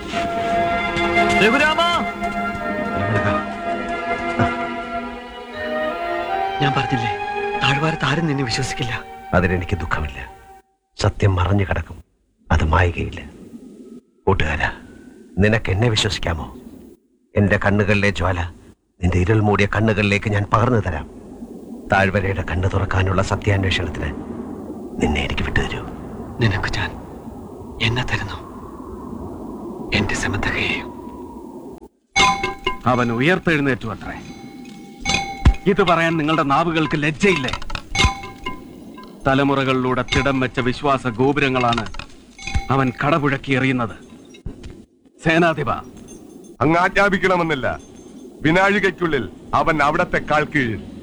രഘുരാമ ഞാൻ പറഞ്ഞില്ലേ താഴ്വാരത്ത് ആരും നിന്നെ വിശ്വസിക്കില്ല അതിനെനിക്ക് ദുഃഖമില്ല സത്യം മറഞ്ഞു കിടക്കും അത് മായുകയില്ല കൂട്ടുകാരാ നിനക്ക് എന്നെ വിശ്വസിക്കാമോ എന്റെ കണ്ണുകളിലെ ജ്വാല നിന്റെ ഇരുൾ മൂടിയ കണ്ണുകളിലേക്ക് ഞാൻ പകർന്നു തരാം താഴ്വരയുടെ കണ്ണ് തുറക്കാനുള്ള സത്യാന്വേഷണത്തിന് നിന്നെ എനിക്ക് വിട്ടുതരൂ നിനക്ക് ഞാൻ എന്നെ തരുന്നു എന്റെ സമന്തകയെയും അവൻ ഉയർത്തെഴുന്നേറ്റു അത്രേ ഇത് പറയാൻ നിങ്ങളുടെ നാവുകൾക്ക് ലജ്ജയില്ലേ തലമുറകളിലൂടെ തിടം വെച്ച വിശ്വാസ ഗോപുരങ്ങളാണ് അവൻ കടപുഴക്കി എറിയുന്നത് സേനാധിപ അങ്ങ് ആജ്ഞാപിക്കണമെന്നില്ല വിനാഴികയ്ക്കുള്ളിൽ അവൻ അവിടത്തെ കാൽ കീഴിൽ